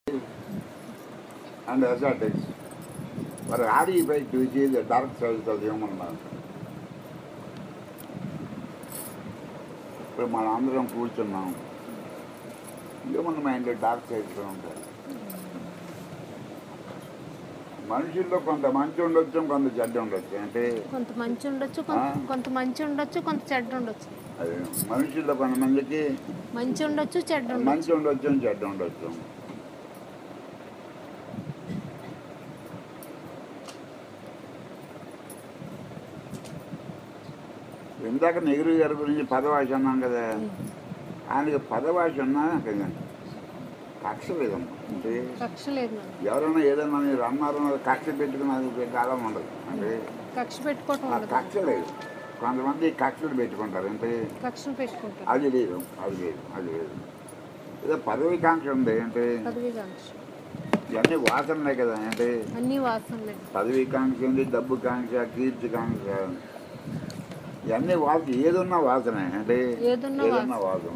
and ascetics were horrified to see the dark side of human life. ఇప్పుడు మనం అందరం కూర్చున్నాం హ్యూమన్ మైండ్ డార్క్ సైడ్స్ ఉంటాయి మనుషుల్లో కొంత మంచి ఉండొచ్చు కొంత చెడ్డ ఉండొచ్చు అంటే కొంత మంచి ఉండొచ్చు కొంత ఆ. కొంత మంచి ఉండొచ్చు కొంత చెడ్డ ఉండొచ్చు అది మనుషుల్లో కొంతమందికి మంచి ఉండొచ్చు చెడ్డ ఉండొచ్చు మంచి ఉండొచ్చు చెడ్డ ఉండొచ్చు ఇందాక నెహ్రూ గారి గురించి పదవాసి అన్నాం కదా ఆయనకి పదవాసి ఉన్నా కదా కక్ష లేదమ్మా అంటే కక్ష లేదు నాన్న. ఎవరైనా ఏదైనా మీరు అన్నారు కక్ష పెట్టుకుని అది కాలం ఉండదు అంటే కక్ష పెట్టుకోవటం ఆ ఉండదు కక్ష లేదు కొంతమంది కక్షలు పెట్టుకుంటారు అంటే కక్షను పెట్టుకుంటారు అది లేదు అది లేదు అది లేదు ఏదో పదవి కాంక్ష ఉంది అంటే పదవి కాంక్ష ఇవన్నీ వాసనలే కదా అంటే అన్ని వాసనలే పదవి కాంక్ష ఉంది డబ్బు కాంక్ష కీర్తి కాంక్ష ఇవన్నీ వాసన ఏదున్నా వాసనే అంటే ఏదున్నా ఏదన్నా వాసన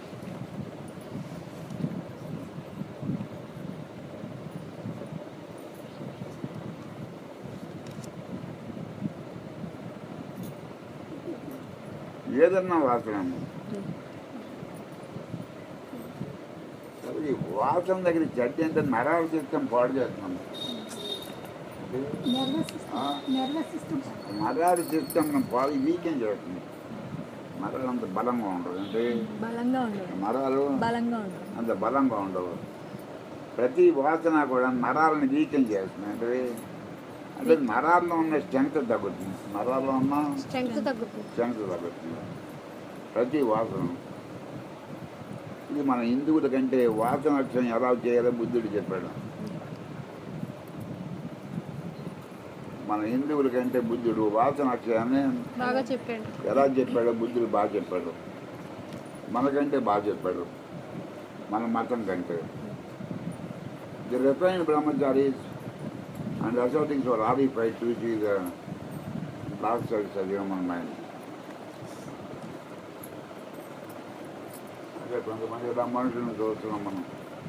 ఏదన్నా వాసన ఈ వాసన దగ్గర చెడ్డ అంటే నరాల సిస్టమ్ పాడు చేస్తున్నాం ఆ? నరాల సిస్టమ్ పాడు వీకెండ్ చేస్తుంది నరాలు అంత బలంగా ఉండదు అంటే బలంగా ఉండదు నరాలు బలంగా ఉండదు అంత బలంగా ఉండవు ప్రతి వాసన కూడా నరాలను వీకెండ్ చేస్తుంది అంటే అంటే నరాల్లో ఉన్న స్ట్రెంగ్త్ తగ్గుతుంది నరాల్లో ఉన్న స్ట్రెంగ్త్ తగ్గుతుంది స్ట్రెంగ్త్ తగ్గుతుంది ప్రతి వాసన ఇది మన హిందువుల కంటే వాసన అక్షరం ఎలా చేయాలో బుద్ధుడు చెప్పాడు మన హిందువుల కంటే బుద్ధుడు వాసన అక్షరాన్ని బాగా చెప్పాడు ఎలా చెప్పాడో బుద్ధుడు బాగా చెప్పాడు మనకంటే బాగా చెప్పాడు మన మతం కంటే ది రిఫైన్ బ్రహ్మచారీస్ అండ్ అసోటింగ్స్ were are five to see the dark sides of human mind అదే కొంతమంది ఇలా మనుషులను చూస్తున్నాం మనం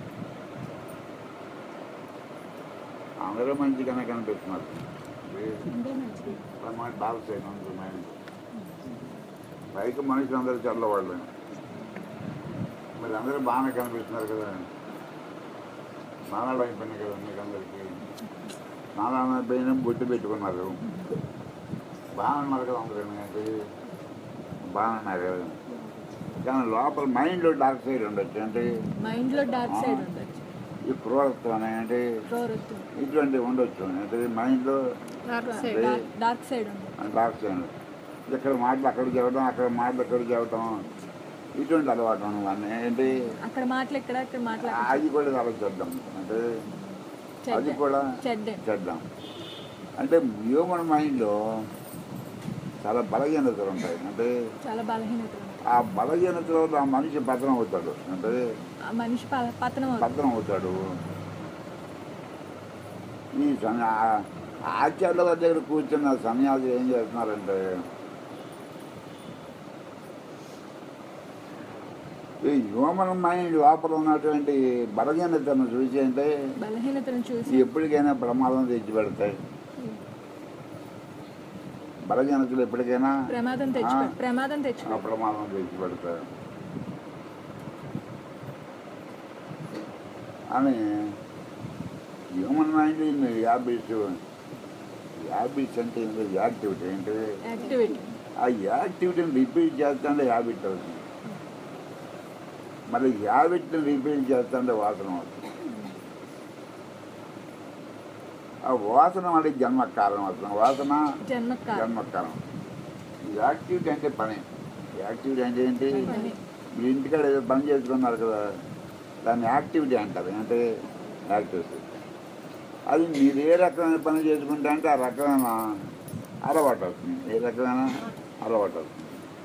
అందరూ మంచిగానే కనిపిస్తున్నారు అంటే మంచిది మన డార్క్ సైడ్ ఉంది మైండ్ పైకి మనుషులు అందరూ చల్లవాళ్ళు మరి అందరూ బాగానే కనిపిస్తున్నారు కదా స్నానాలు అయిపోయినాయి కదా మీకు అందరికీ స్నానాలు అయిపోయినా బొట్టు పెట్టుకున్నారు బాగున్నారు కదా అందరూ అంటే బాగున్నారు కదా కానీ లోపల మైండ్లో డార్క్ సైడ్ ఉండొచ్చు అంటే మైండ్ లో డార్క్ సైడ్ ఉండొచ్చు ఈ క్రూరత్వం అంటే క్రూరత్వం ఇటువంటివి ఉండొచ్చు అంటే మైండ్లో dark side dark- dark side ఉండదు డార్క్ సైడ్ ఇక్కడ మాటలు అక్కడ చెప్పడం అక్కడ మాటలు ఇక్కడ చెప్పడం ఇటువంటి అలవాటు అన్నీ ఏంటి అక్కడ మాటలు ఇక్కడ ఇక్కడ మాటలు అక్కడ. అది కూడా చాలా చెడ్డం అంటే అది చెడ్డ కూడా చెడ్డే చెడ్డం అంటే హ్యూమన్ మైండ్లో చాలా బలహీనతలు ఉంటాయి అంటే చాలా బలహీనతలు ఉంటాయి. ఆ బలహీనతలో ఆ మనిషి పతనం అవుతాడు అంటే ఆ మనిషి ప- పతనం అవుతుంది పతనం అవుతాడు ఈ సన్యా ఆచార్యుల వారి దగ్గర కూర్చున్న సన్యాసులు ఏం చేస్తున్నారంటే ఈ హ్యూమన్ మైండ్ లోపల ఉన్నటువంటి బలహీనతను చూసి అంటే బలహీనతను చూసి ఎప్పటికైనా ప్రమాదం తెచ్చి పెడతాయి బలహీనతలు ఎప్పటికైనా ప్రమాదం తెచ్చు ఆ. ప్రమాదం తెచ్చు ఆ ప్రమాదం తెచ్చి పెడతాయి అని human mind in habits habits అంటే ఏంటో యాక్టివిటీ ఏంటి యాక్టివిటీ ఆ యాక్టివిటీని రిపీట్ చేస్తుంటే హ్యాబిట్ అవుతుంది మరి హ్యాబిట్ని రిపీట్ చేస్తుంటే వాసన అవుతుంది ఆ వాసన వాడి జన్మ కారణం అవుతుంది వాసన జన్మ కారణం జన్మ కారణం యాక్టివిటీ అంటే పని యాక్టివిటీ అంటే ఏంటి పని. మీరు ఇంటికాడ ఏదో పని చేసుకున్నారు కదా దాన్ని యాక్టివిటీ అంటారు అంటే యాక్టివిటీ అది మీరు ఏ రకమైన పని చేసుకుంటే అంటే ఆ రకమైన అలవాటు అవుతుంది ఏ రకమైన అలవాటు అవుతుంది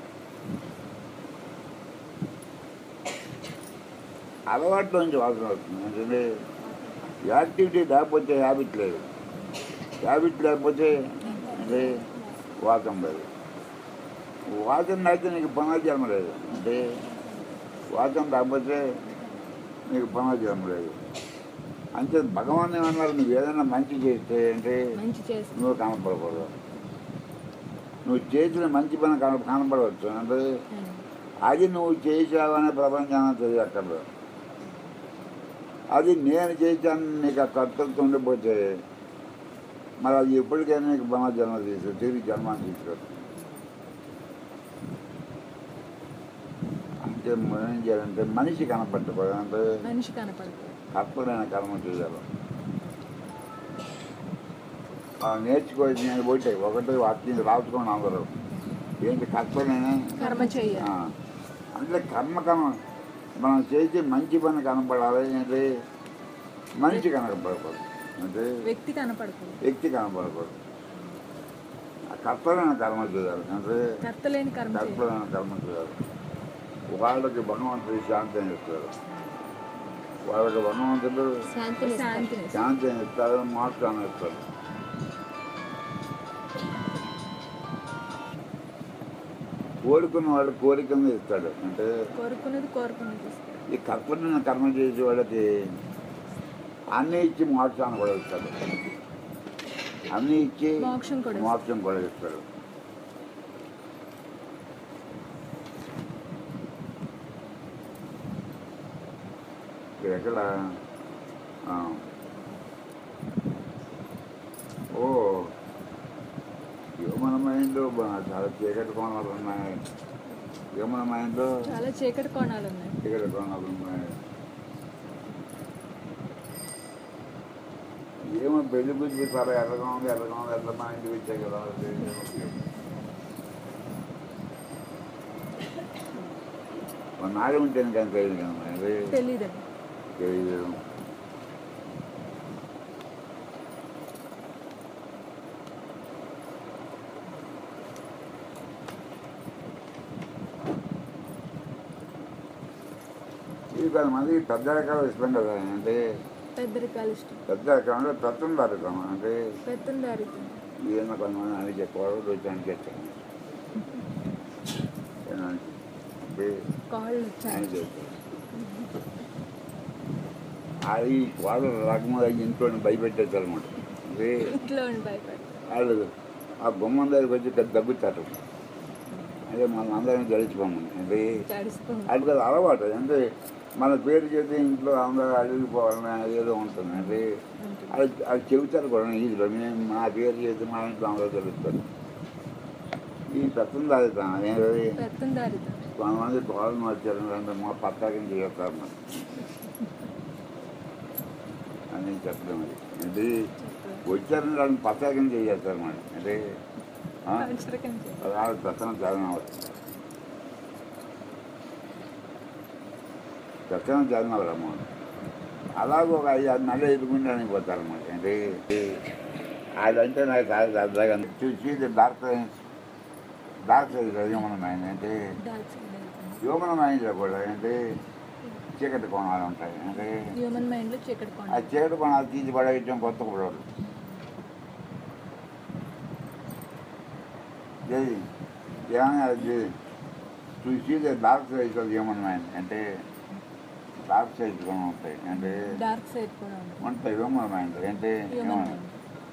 అలవాట్లోంచి వాసన వస్తుంది అంటే యాక్టివిటీ లేకపోతే హ్యాబిట్ లేదు హ్యాబిట్ లేకపోతే అంటే వాసన లేదు వాసన అయితే నీకు పునర్జన్మ లేదు అంటే వాసన లేకపోతే నీకు పునర్జన్మ లేదు అంతే భగవాన్ ఏమన్నారు నువ్వు ఏదైనా మంచి చేస్తే అంటే మంచి చేసి నువ్వు కనపడకూడదు నువ్వు చేసిన మంచి పని కన కనపడవచ్చు అంటే అది నువ్వు చేసావనే ప్రపంచాన్ని తెలియక్కర్లేదు అది నేను చేశాను నీకు ఆ కర్తృత్వం ఉండిపోతే మరి అది ఎప్పటికైనా నీకు బ్రహ్మ జన్మ తీసు తిరిగి జన్మాన్ని తీసుకొస్తుంది అంటే మనం ఏం చేయాలంటే మనిషి కనపట్టకూడదు అంటే మనిషి కనపడదు కర్తలైన కర్మ చేయాలి ఆ నేర్చుకోవచ్చు నేను పోతే ఒకటి వాటిని రాసుకోండి అందరూ ఏంటి కర్తలైన కర్మ చెయ్యాలి ఆ, అంటే కర్మ కర్మ మనం చేసే మంచి పని కనపడాలి అంటే మనిషి కనపడకూడదు అంటే వ్యక్తి కనపడకూడదు వ్యక్తి కనపడకూడదు ఆ కర్తలైన కర్మ చేయాలి అంటే కర్తలేని కర్మ చేయాలి కర్తలైన కర్మ చేయాలి వాళ్ళకి భగవంతుడు శాంతిని ఇస్తారు వాళ్ళకి భగవంతుడు శాంతిని ఇస్తారు. శాంతిని శాంతిని ఇస్తారు మోక్షాన్ని ఇస్తారు కోరుకున్న వాడు కోరికను ఇస్తాడు అంటే కోరుకున్నది కోరుకున్నది ఇస్తాడు. ఈ కర్పణ కర్మ చేసే వాళ్ళకి అన్నీ ఇచ్చి మోక్షాన్ని కూడా ఇస్తాడు అన్నీ ఇచ్చి మోక్షం కూడా ఇస్తాడు. మోక్షం కూడా ఇస్తాడు ఇక్కడ ఎక్కడ ఆ. ఓ హ్యూమన్ మైండ్ చాలా చీకటి కోణాలు ఉన్నాయి హ్యూమన్ మైండ్ చాలా చీకటి కోణాలు ఉన్నాయి చీకటి కోణాలు ఉన్నాయి ఏమో పెళ్లి గురించి చాలా ఎర్రగా ఉంది ఎర్రగా ఉంది ఎర్ర మా ఇంటికి వచ్చాయి కదా మన నాగం ఉంటేనే కానీ తెలియదు కదా అది తెలియదండి తెలియదు ఇది కొంతమంది పెద్ద రకాలు ఇష్టం కదా అంటే పెద్దరికాలు ఇష్టం పెద్ద రకంలో తత్వం రకం అంటే పెత్తందారి ఏదైనా కొంతమంది అని చెప్పేవాడు రోజానికి చెప్తాను అంటే కాళ్ళు ఆయన చాలా చెప్తాడు అది వాళ్ళు రకముగా ఇంట్లో భయపెట్టేస్తారు అనమాట అంటే ఇంట్లో ఉండి భయపడతారు వాళ్ళు ఆ గుమ్మం దగ్గరికి వచ్చి ఇక్కడ దగ్గుతారు అదే మన అందరం గడిచిపోమని అంటే తడిసిపోయి అది కదా అలవాటు అంటే మన పేరు చేతి ఇంట్లో అందరూ అడిగిపోవాలని ఏదో ఉంటుంది అంటే అది అది చెబుతారు కూడా ఈజీలో మేము మా పేరు చేతి మా ఇంట్లో అందరూ తెలుస్తారు ఈ పెత్తం తాగుతాం ఏది పెత్తందారి కొంతమంది గోడలు వచ్చారు అంటే మా పత్తాకం చేస్తారు మరి అని చెప్పడం అది అంటే వచ్చారని వాళ్ళని పత్తాకం చేసేస్తారు మరి అంటే ఆ? వాళ్ళు పెత్తనం చదివినవారు పెత్తనం చదివినవారమ్మ అలాగ ఒక ఐదు ఆరు నెలలు ఎదుర్కొంటానికి పోతారన్నమాట అంటే అదంటే నాకు చాలా సరదాగా చూసి డాక్టర్ డాక్టర్ హ్యూమన్ మైండ్ అంటే హ్యూమన్ మైండ్లో కూడా అంటే చీకటి కోణాలు ఉంటాయి అంటే హ్యూమన్ మైండ్ లో చీకటి ఆ కోణాలు చీకటి కోణాలు తీసి పడేయటం కొత్త కుడవరు ఏది ఏమైనా అది చూసి డార్క్ సైజ్ హ్యూమన్ మైండ్ అంటే డార్క్ సైజ్ కూడా ఉంటాయి అంటే డార్క్ సైడ్ కూడా ఉంది ఉంటాయి హ్యూమన్ మైండ్ అంటే హ్యూమన్ human. మైండ్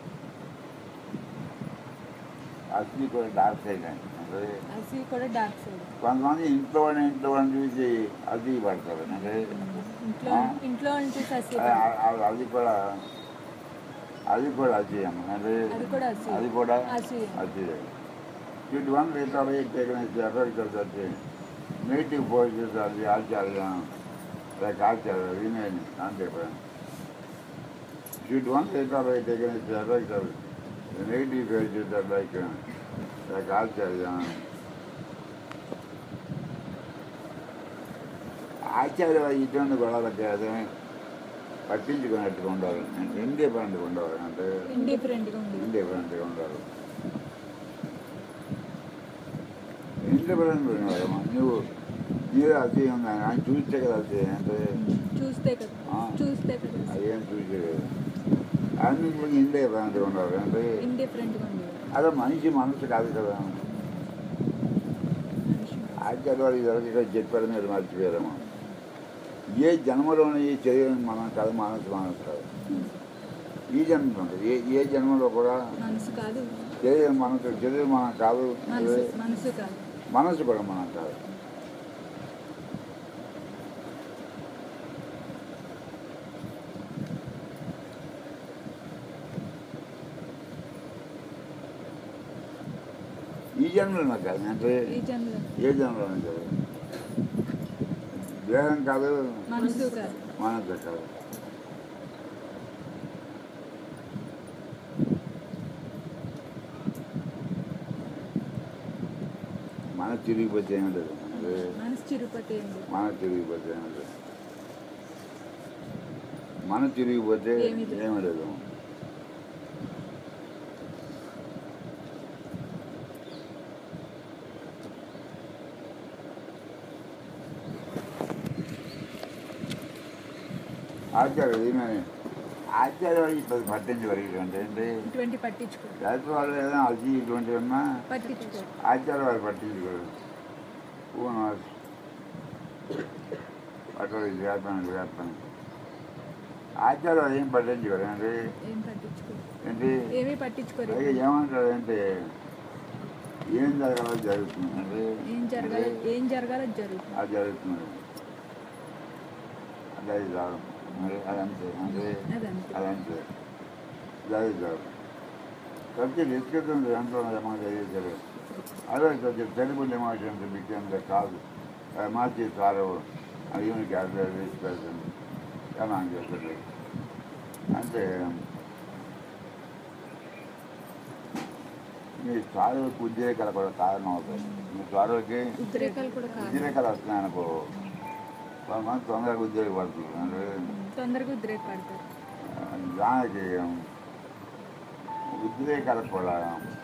అసలు కూడా డార్క్ సైడ్ అండి అంటే అసి కూడా డార్క్ సైడ్ కొంతమంది ఇంట్లో వాడిని ఇంట్లో వాడిని చూసి అది పడతారు అంటే ఇంట్లో ఆ? ఇంట్లో నుంచి అసి ఆ- ఆ- అది కూడా అది కూడా అసహ్యం అంటే అది కూడా అసూయ. అది కూడా అసూయ. అసహ్యం ఇటు వన్ రిటర్న్ టెక్నిక్స్ ఎఫెక్ట్ వచ్చి నెగిటివ్ పోజెస్ అది ఆచార్యం లేక ఆచార్యం వినేది అంతే ఇటు one return techniques effect negative poses like లేక ఆచార్యం ఆచార్య ఇటువంటి గొడవలకి అదే పట్టించుకున్నట్టుగా ఉండాలి ఇండిపెండెంట్గా ఉండాలి అంటే ఇండిఫరెంట్ గా ఉంది ఇండిపెండెంట్గా ఉండాలి ఇండిపెండెంట్ ఉండాలమ్మా నువ్వు నీరు అది ఉంది ఆయన చూస్తే కదా అది అంటే చూస్తే కదా ఆ. చూస్తే కదా అదేం చూసే కదా అన్నింటికి ఇండిపెండెంట్గా ఉండాలి అంటే ఇండిఫరెంట్ గా ఉంది అదే మనిషి మనసు కాదు కదా ఆచార్య వాడు ఇదివరకు ఇక్కడ చెప్పారు మీరు మర్చిపోయారమ్మా ఏ జన్మలోని ఈ శరీరం మనం కాదు మనసు మనసు కాదు ఈ జన్మ ఉంటుంది ఏ ఏ జన్మలో కూడా మనసు కాదు శరీరం మనసు శరీరం మనం కాదు మనసు మనసు కాదు మనసు కూడా మనం కాదు ఈ జన్మలో కాదు అంటే ఈ జన్మలో ఏ జన్మలో కాదు దేహం కాదు మనసు కాదు మనసు కాదు మన తిరిగిపోతే ఏం లేదు అంటే మనసు చిరుపతి ఏంటి మన తిరిగిపోతే ఏం లేదు మన తిరిగిపోతే ఏమీ లేదు. ఏమి లేదు ఆచార్య ఏమని ఆచార్య ఇప్పుడు పట్టించగలిగి అంటే ఇటువంటి పట్టించుకో రాత్రి వాళ్ళు ఏదైనా అలసి ఇటువంటి ఉన్నా పట్టించుకో ఆచార్య వారు పట్టించుకోరు పూర్ణ అట్లా చేస్తాను చేస్తాను ఆచార్య వారు ఏం పట్టించుకోరు అంటే ఏం పట్టించుకో ఏంటి ఏమీ పట్టించుకోరు అలాగే ఏమంటారు అంటే ఏం జరగాలో జరుగుతుంది అంటే ఏం జరగాలి ఏం జరగాలో అది జరుగుతుంది అది జరుగుతుంది అదే జరగదు మరి అదంతే అంటే అదంతే అదంతే అదే జరగదు కాబట్టి డిస్కషన్ ఎంతో ఏమైనా చేశారు అదే కొంచెం తెలుగు ఎమోషన్స్ మీకు కాదు మార్చి సారు అయ్యూని క్యారెక్టర్ డిస్కషన్ ఏమైనా చేశారు అంటే మీ సారువుకి ఉద్రేకాలు కూడా కారణం అవుతాయి మీ సారువుకి ఉద్రేకాలు కూడా కాదు ఉద్రేకాలు వస్తున్నాయి అనుకో కొంతమంది తొందరగా ఉద్యోగం పడుతుంది అంటే తొందరగా ఉద్రేక పడతారు ఆ, దానికి ఉద్రేకాలకు కూడా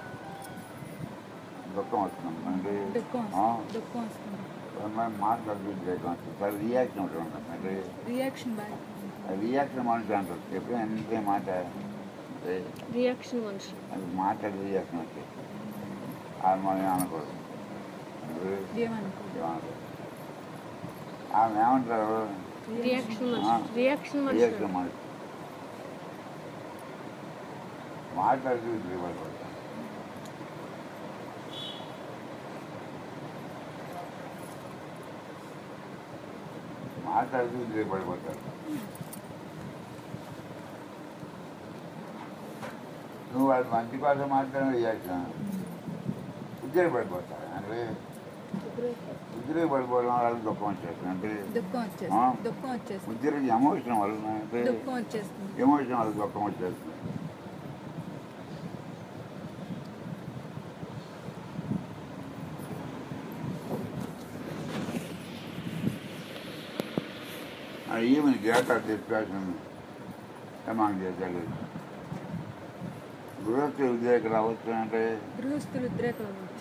దుఃఖం వస్తుంది అంటే దుఃఖం ఆ, వస్తుంది దుఃఖం వస్తుంది కొంతమంది మాట్లాడుతూ ఉద్రేకం వస్తుంది సరే రియాక్షన్ ఒకటి ఉంటుంది అంటే రియాక్షన్ బాగా రియాక్షన్ మనిషి అంటారు ఎప్పుడైనా ఎంత మాట అంటే రియాక్షన్ మనిషి అది మాట్లాడి రియాక్షన్ వచ్చాయి అది మనం అనకూడదు అంటే ఏమనుకో ఏమనకూడదు ఆమె ఏమంటారు రియాక్షన్ ఆ. మనిషి రియాక్షన్ మనిషి రియాక్షన్ మనిషి మాట్లాడుతూ ఉద్రేకపడతారు మాట్లాడుతూ ఉద్రేకపడిపోతారు నువ్వు వాడు మంచి కోసం మాట్లాడిన రియాక్షన్ ఉద్రేకపడిపోతారు అంటే ఉద్రేకపడిపోవడం వాళ్ళకి దుఃఖం వచ్చేస్తుంది అంటే దుఃఖం ఆ. వచ్చేస్తుంది దుఃఖం వచ్చేస్తుంది ఉద్రేకం ఎమోషన్ వల్ల అంటే దుఃఖం వచ్చేస్తుంది ఎమోషన్ వాళ్ళకి దుఃఖం వచ్చేస్తుంది ఈవెన్ గేట్ ఆఫ్ డిస్కషన్ ఏమాంగ్ చేశాడు గృహస్థ ఉద్రేక రావచ్చు అంటే గృహస్థులు ఉద్రేకం అవ్వచ్చు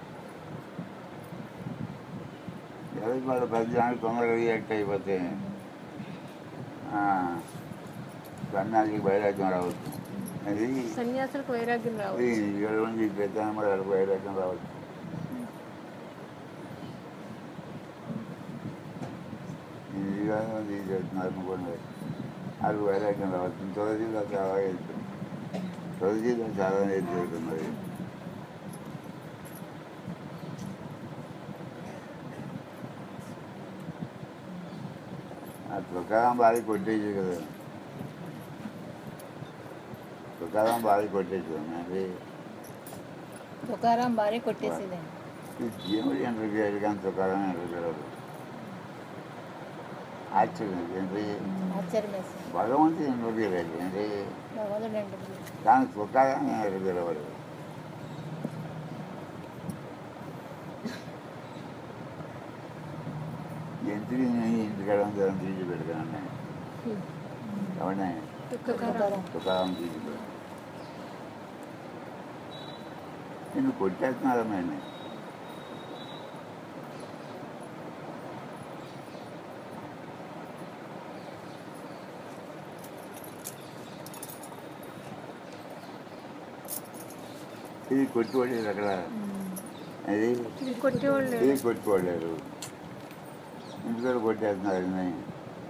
ఎదుటి వాడు ప్రతిదానికి తొందరగా రియాక్ట్ అయిపోతే ఆ, సన్యాసికి వైరాగ్యం రావచ్చు అది సన్యాసులకు వైరాగ్యం అది రావచ్చు ఏడు నుంచి పెద్దాన్ని మరి వాళ్ళకి వైరాగ్యం రావచ్చు ఇది కాదు అది చేస్తున్నారు అనుకోండి అది వైరాగ్యం రావచ్చు తులసి చాలా వెళ్తుంది తులసి చాలా నేర్చుకుంటున్నది ఆ తుకారం బాగా కొట్టేసి కదా తుకారం బాగా కొట్టేసి అది తుకారాం భార్య కొట్టేసేదండి ఈ జీవుడు ఎంటర్ చేయాలి కానీ తుకారం ఎంటర్ చేయలేదు ఆశ్చర్యం ఏంటి ఆశ్చర్యం వేసింది భగవంతుడు ఎంటర్ చేయలేదు ఏంటి భగవంతుడు అంటే కానీ తుకారం ఎంటర్ చేయలేదు ఎందుకు ఇంటికాడ దాన్ని తీసి పెడతానండి ఎవరిని తుకారం తుకారం తీసి పెడతాను నిన్ను కొట్టేస్తున్నారమ్మా ఆయన ఇది కొట్టుకోలేదు అక్కడ అది ఇది కొట్టేవాళ్ళు ఇది కొట్టుకోలేరు ఇంటికాడ కొట్టేస్తున్నారు ఆయన్ని.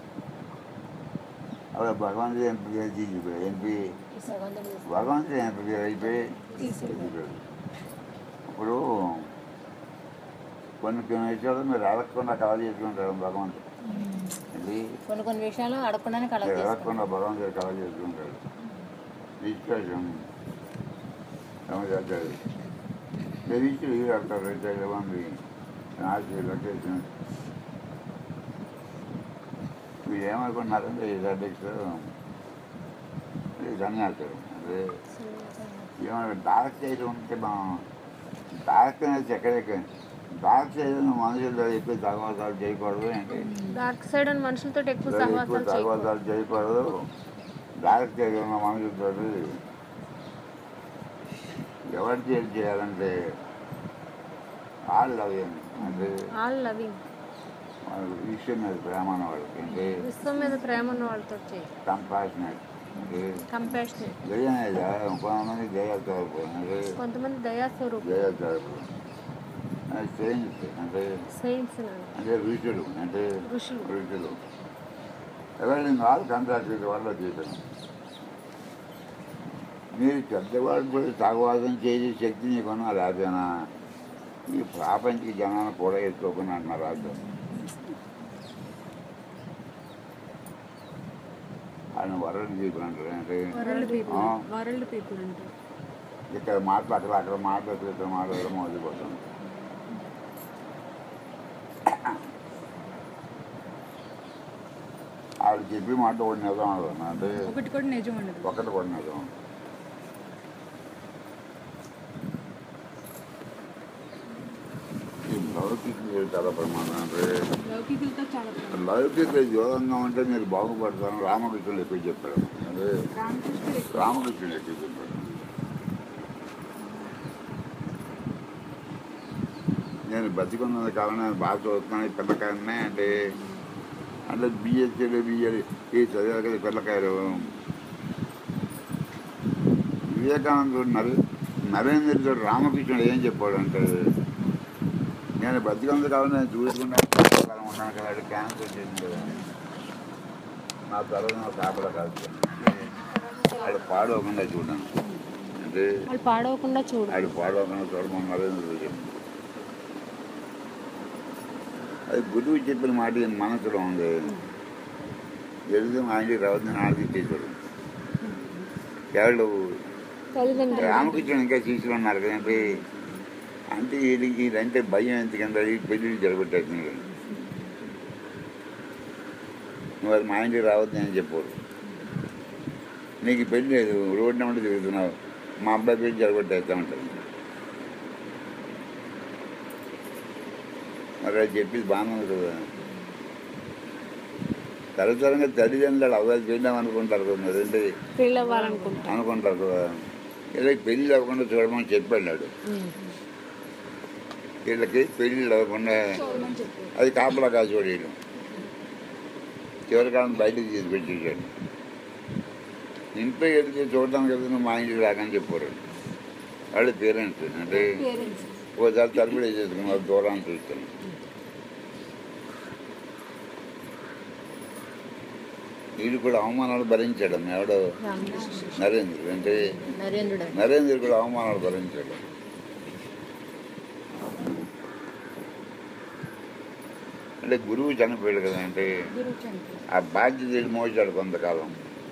అలా భగవంతుడు ఎంపీ తీసిపోయాడు ఎంపీ భగవంతుడు తీసుకు- భగవంతుడు ఎంపీ అయిపోయి తీసిపోయాడు ఇప్పుడు కొన్ని కొన్ని విషయాలు మీరు అడగకుండా కళ చేసుకుంటారు భగవంతుడు ఇది కొన్ని కొన్ని విషయాలు అడగకుండానే కలెక్ట్ మీరు చేసుకుంటాం అడగకుండా భగవంతుడు కళ చేసుకుంటాడు రిజిస్ట్రేషన్ ఏమో చేస్తాడు రిజిస్టర్ వీరు అంటారు రిజిస్టర్ ఇవ్వండి ఆర్సీ లొకేషన్ మీరు ఏమనుకున్నారంటే ఈ సబ్జెక్ట్స్ ఇది సన్యాసులు అదే ఏమన్నా డార్క్ సైడ్ ఉంటే మనం డార్క్ అనేది ఎక్కడెక్కడ డార్క్ సైడ్ మనుషులతో ఎక్కువ సహవాసాలు చేయకూడదు అంటే డార్క్ సైడ్ అని మనుషులతో ఎక్కువ ఎక్కువ సహవాసాలు చేయకూడదు సహవాసాలు చేయకూడదు డార్క్ సైడ్ ఉన్న మనుషులతో ఎవరు చేసి చేయాలంటే వాళ్ళు అవి అంటే ఆల్ లవింగ్ వాళ్ళ విషయం మీద ప్రేమ అన్న వాళ్ళకి అంటే విశ్వం మీద ప్రేమ ఉన్న వాళ్ళతో చేయి కంపాషనేట్ అంటే కంపాషనేట్ దయ అనేది కొంతమంది దయాలతో అంటే కొంతమంది దయాస్వరూపం దయాలతో సైన్స్ అంటే సెయింట్స్ అంటే ఋషులు అంటే ఋషులు. ఋషులు ఎవరిని వాళ్ళు కాంట్రాక్ట్ వాళ్ళ చేయటం మీరు పెద్దవాళ్ళు కూడా సహవాసం చేసే శక్తి నీకున్నా రాజేనా ఈ ప్రాపంచిక జనాన్ని కూడా ఎత్తుకోకుండా అంటున్నారు రాజు ఆయన వరల్డ్ పీపుల్ అంటారు అంటే వరల్డ్ పీపుల్ ఆ. వరల్డ్ పీపుల్ అంటారు ఇక్కడ మాట్లాడతారు అక్కడ మాట్లాడుతూ ఇక్కడ మాట్లాడడం మొదలుపోతుంది ఆవిడ చెప్పి మాట ఒకటి నిజం అవ్వదు అంటే ఒకటి కూడా నిజం ఉండదు ఒకటి కూడా నిజం ఈ లౌకిక చాలా ప్రమాదం అంటే లౌకికులతో చాలా ప్రాబ్లం. లౌకిక యోగంగా ఉంటే మీరు బాగుపడతాను రామకృష్ణుడు ఎక్కువ చెప్పాడు అంటే రామకృష్ణుడు ఎక్కువ రామకృష్ణుడు ఎక్కువ చెప్పాడు నేను బతికున్నది కాలం నేను బాగా చదువుతున్నాను ఈ పిల్లకాయలనే అంటే అంటే బిఎస్సీలు బిఎల్ ఈ చదివారు కదా ఈ పిల్లకాయలు వివేకానందుడు నరే నరేంద్రుడు రామకృష్ణుడు ఏం చెప్పాడు అంటే నేను బతికున్నది కాలం నేను చూసుకుంటాను కాలం ఉన్నాను కదా అది క్యాన్సర్ చేసింది కదా నా తర్వాత నా కాపలా కాదు అది పాడవకుండా చూడను అంటే వాళ్ళు పాడవకుండా చూడు అది పాడవకుండా చూడమని నరేంద్రుడు చెప్పింది అది గురువు చెప్పిన మాట ఈయన మనసులో ఉంది తెలుగు ఆయనకి రావద్దని ఆడికి చేశారు ఎవరు తల్లిదండ్రులు రామకృష్ణ ఇంకా శిష్యులు ఉన్నారు కదండి అంటే వీడికి వీడంటే భయం ఎందుకంటే ఈ పెళ్ళిళ్ళు జరగబెట్టేస్తుంది నువ్వు అది మా ఇంటికి రావద్దు అని చెప్పారు నీకు ఈ పెళ్ళి లేదు రోడ్డు నెంబర్ తిరుగుతున్నావు మా అబ్బాయి పెళ్ళి జరగబెట్టేస్తా ఉంటాను మరి అది చెప్పేది బాగానే ఉంది కదా తరతరంగా తల్లిదండ్రులు అవ్వాలి చేద్దాం అనుకుంటారు కదా మరి అంటే పెళ్ళి అవ్వాలనుకుంటా అనుకుంటారు కదా ఇలా పెళ్ళి అవ్వకుండా చూడమని చెప్పాడు వీళ్ళకి పెళ్ళి అవ్వకుండా చూడమని చెప్పారు అది కాపలా కాచోడు వీళ్ళు చివరికాలం బయటకు తీసి పెట్టేశాడు ఇంట్లో వెళ్తే చూడడానికి కదా నువ్వు మా ఇంటికి రాకని చెప్పారు వాళ్ళు పేరెంట్స్ అంటే పేరెంట్స్ ఓసారి తరపుడు వేసేసుకున్నారు దూరాన్ని చూస్తాను వీడు కూడా అవమానాలు భరించాడు ఎవడో నరేంద్రుడు అంటే నరేంద్రుడు నరేంద్రుడు కూడా అవమానాలు భరించాడు అంటే గురువు చనిపోయాడు కదా అంటే గురువు చనిపోయారు ఆ బాధ్యత వీడు మోసాడు కొంతకాలం